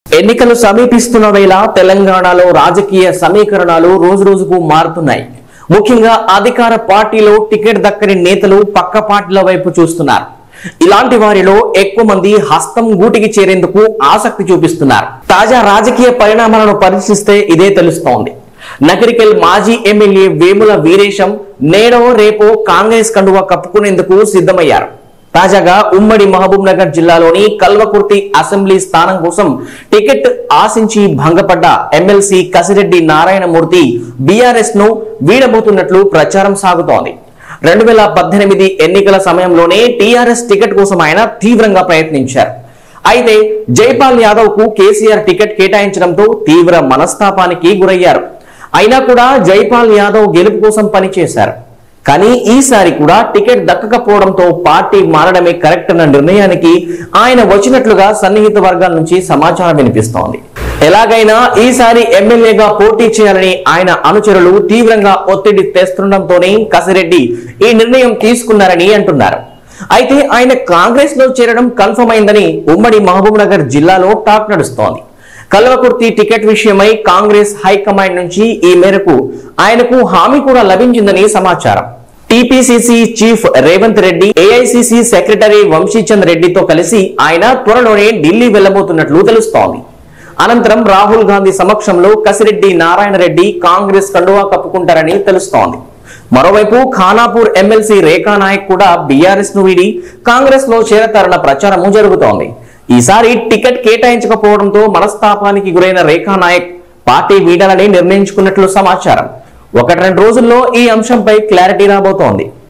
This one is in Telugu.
ఎన్నికలు సమీపిస్తున్న వేళ తెలంగాణలో రాజకీయ సమీకరణాలు రోజు రోజుకు మారుతున్నాయి ముఖ్యంగా అధికార పార్టీలో టికెట్ దక్కని నేతలు పక్క పార్టీల వైపు చూస్తున్నారు ఇలాంటి వారిలో ఎక్కువ మంది హస్తం గూటికి చేరేందుకు ఆసక్తి చూపిస్తున్నారు తాజా రాజకీయ పరిణామాలను పరిశీలిస్తే ఇదే తెలుస్తోంది నగరికల్ మాజీ ఎమ్మెల్యే వేముల వీరేశం నేడో రేపో కాంగ్రెస్ కండువా కప్పుకునేందుకు సిద్ధమయ్యారు తాజాగా ఉమ్మడి మహబూబ్ నగర్ జిల్లాలోని కల్వకుర్తి అసెంబ్లీ స్థానం కోసం టికెట్ ఆశించి భంగపడ్డ ఎమ్మెల్సీ కసిరెడ్డి నారాయణమూర్తి బీఆర్ఎస్ ను వీడబోతున్నట్లు ప్రచారం సాగుతోంది రెండు వేల పద్దెనిమిది ఎన్నికల సమయంలోనే టీఆర్ఎస్ టికెట్ కోసం ఆయన తీవ్రంగా ప్రయత్నించారు అయితే జైపాల్ యాదవ్ కు కేసీఆర్ టికెట్ కేటాయించడంతో తీవ్ర మనస్తాపానికి గురయ్యారు అయినా కూడా జైపాల్ యాదవ్ గెలుపు కోసం పనిచేశారు కానీ ఈసారి కూడా టికెట్ దక్కకపోవడంతో పార్టీ మారడమే కరెక్ట్ అన్న నిర్ణయానికి ఆయన వచ్చినట్లుగా సన్నిహిత వర్గాల నుంచి సమాచారం వినిపిస్తోంది ఎలాగైనా ఈసారి ఎమ్మెల్యేగా పోటీ చేయాలని ఆయన అనుచరులు తీవ్రంగా ఒత్తిడి తెస్తుండటంతోనే కసిరెడ్డి ఈ నిర్ణయం తీసుకున్నారని అంటున్నారు అయితే ఆయన కాంగ్రెస్ లో చేరడం కన్ఫర్మ్ అయిందని ఉమ్మడి మహబూబ్ నగర్ జిల్లాలో టాక్ నడుస్తోంది కల్వకుర్తి టికెట్ విషయమై కాంగ్రెస్ హైకమాండ్ నుంచి ఈ మేరకు ఆయనకు హామీ కూడా లభించిందని సమాచారం TPCC chief Revanth Reddy AICC secretary Vamshichand రెడ్డితో కలిసి ఆయన త్వరలోనే ఢిల్లీ వెళ్లబోతున్నట్లు తెలుస్తోంది అనంతరం రాహుల్ గాంధీ సమక్షంలో కసిరెడ్డి నారాయణ రెడ్డి కాంగ్రెస్ కండువా కప్పుకుంటారని తెలుస్తోంది మరోవైపు ఖానాపూర్ ఎమ్మెల్సీ రేఖా నాయక్ కూడా బీఆర్ఎస్ ను వీడి కాంగ్రెస్ లో చేరతారన్న ప్రచారము జరుగుతోంది ఈసారి టికెట్ కేటాయించకపోవడంతో మనస్తాపానికి గురైన రేఖా నాయక్ పార్టీ వీడాలని నిర్ణయించుకున్నట్లు సమాచారం ఒకటి రెండు రోజుల్లో ఈ అంశంపై క్లారిటీ రాబోతోంది